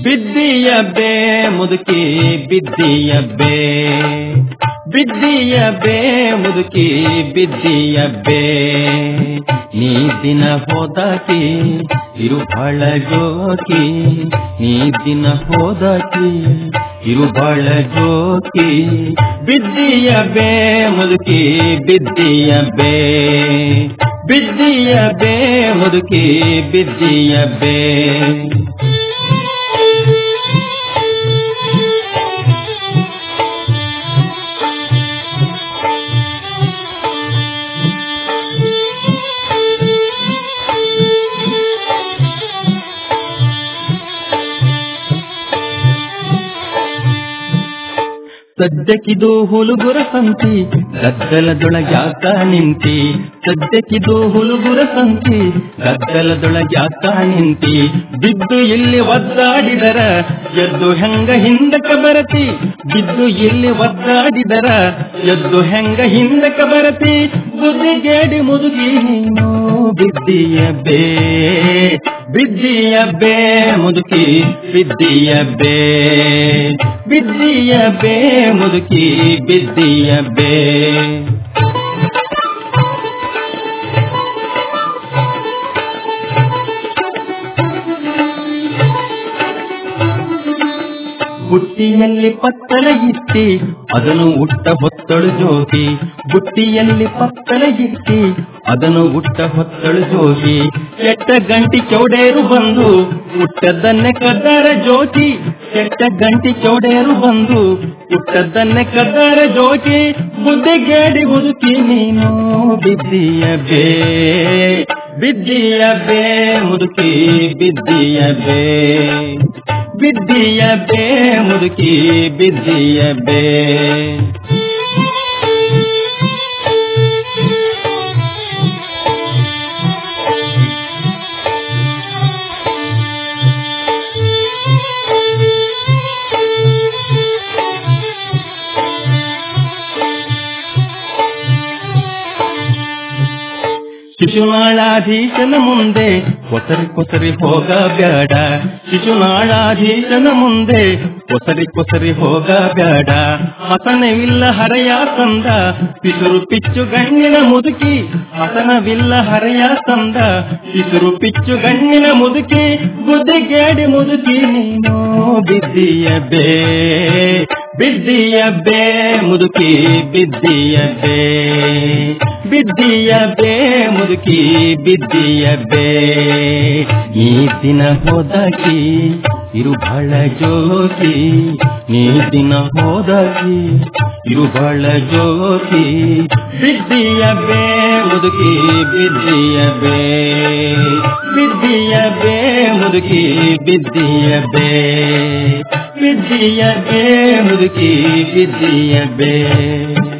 ಬಿದ್ದಿಯಬ್ಬೆ ಮುದುಕಿ ಬಿದ್ದಿಯಬ್ಬೆ ಬಿದ್ದಿಯಬ್ಬೆ ಮುದುಕಿ ಬಿದ್ದಿಯಬ್ಬೆ ನೀ ದಿನ ಹೋದಾಕಿ ಇರು ಬಹಳ ಜೋಕಿ ನೀ ದಿನ ಹೋದಾಕಿ ಇರು ಬಹಳ ಜೋಕಿ ಬಿದ್ದಿಯಬ್ಬೆ ಮುದುಕಿ ಬಿದ್ದಿಯಬ್ಬೆ ಬಿದ್ದಿಯಬ್ಬೆ ಮುದುಕಿ ಬಿದ್ದಿಯಬ್ಬೆ ಸದ್ಯಕ್ಕಿದು ಹುಲುಗುರ ಸಂತಿ ಗದ್ದಲದೊಳಗ್ಯಾಕ ನಿಂತಿ ಸದ್ಯಕ್ಕಿದು ಹುಲುಗುರ ಸಂತಿ ಗದ್ದಲದೊಳಗ್ಯಾಕ ನಿಂತಿ ಬಿದ್ದು ಇಲ್ಲಿ ಒದ್ದಾಡಿದರ ಎದ್ದು ಹೆಂಗ ಹಿಂದಕ ಬರತಿ ಬಿದ್ದು ಇಲ್ಲಿ ಒದ್ದಾಡಿದರ ಎದ್ದು ಹೆಂಗ ಹಿಂದಕ ಬರತಿ ಬುದ್ಧಿಗೇಡಿ ಮುದುಗಿ ನೀನು ಬಿದ್ದಿಯ ಬೇ ಬಿದ್ದಿಯ ಬೇ ಮುದುಕಿ ಬಿದ್ದಿಯ ಬೇ ಬಿದ್ದಿಯ ಬೇ ಮುದುಕಿ ಬಿದ್ದಿಯ ಬೇ ಬುಟ್ಟಿಯಲ್ಲಿ ಪತ್ತಲ ಇಟ್ಟಿ ಅದನ್ನು ಉಟ್ಟ ಹೊತ್ತಳು ಜೋಗಿ ಬುಟ್ಟಿಯಲ್ಲಿ ಪತ್ತಲ ಇಟ್ಟಿ ಅದನ್ನು ಉಟ್ಟ ಹೊತ್ತಳು ಜೋಗಿ ಕೆಟ್ಟ ಗಂಟಿ ಚೌಡೇರು ಬಂದು ಉಟ್ಟದ್ದನ್ನೇ ಕದ್ದಾರ ಜೋಗಿ ಕೆಟ್ಟ ಗಂಟಿ ಚೌಡೇರು ಬಂದು ಉಟ್ಟದ್ದನ್ನೇ ಕದ್ದಾರ ಜೋಗಿ ಬುದ್ಧಿಗೇಡಿ ಹುಡುಕಿ ನೀನು ಬಿದ್ದಿಯ ಬೇ ಬಿದ್ದಿಯ ಬೇ ಮುದುಕಿ ಬಿದ್ದಿಯ ಬೇ ಬಿದ್ದಿಯ ಬೇ ಮುದುಕಿ ಬಿದ್ದಿಯ ಬೇ ಶಿಶುನಾಳಾಧೀಶನ ಮುಂದೆ ಕೊಸರಿ ಕೊಸರಿ ಹೋಗ ಬ್ಯಾಡ ಶಿಶುನಾಳಾಧೀಶನ ಮುಂದೆ ಕೊಸರಿ ಕೊಸರಿ ಹೋಗ ಬ್ಯಾಡ ಹಸನವಿಲ್ಲ ಹರೆಯ ತಂದ ಪಿಸುರು ಪಿಚ್ಚು ಗಣ್ಣಿನ ಮುದುಕಿ ಹಸನವಿಲ್ಲ ಹರೆಯ ತಂದ ಪಿಸುರು ಪಿಚ್ಚು ಗಣ್ಣಿನ ಮುದುಕಿ ಬುದ್ಧಿಗೇಡಿ ಮುದುಕಿ ನೀನು ಬಿದ್ದಿಯ ಬೇ ಬಿದ್ದಿಯ ಬೇ ಮುದುಕಿ ಬಿದ್ದಿಯ ಬೇ ಬಿದ್ದಿಯ ಬೇ ಮುದುಕಿ ಬಿದ್ದಿಯ ಬೇ ಈ ದಿನ ಹೋದಾಕಿ ಇರು ಬಹಳ ಜೋತಿ ನೀ ದಿನ ಹೋದಾಕಿ ಇರು ಬಹಳ ಜೋತಿ ಬಿದ್ದಿಯ ಬೇ ಮುದುಕಿ ಬಿದ್ದಿಯ ಬೇ ಬಿದ್ದಿಯ ಬೇ ಮುದುಕಿ ಬಿದ್ದಿಯ ಬೇ ಬಿದ್ದಿಯ ಬೇ ಮುದುಕಿ ಬಿದ್ದಿಯ ಬೇ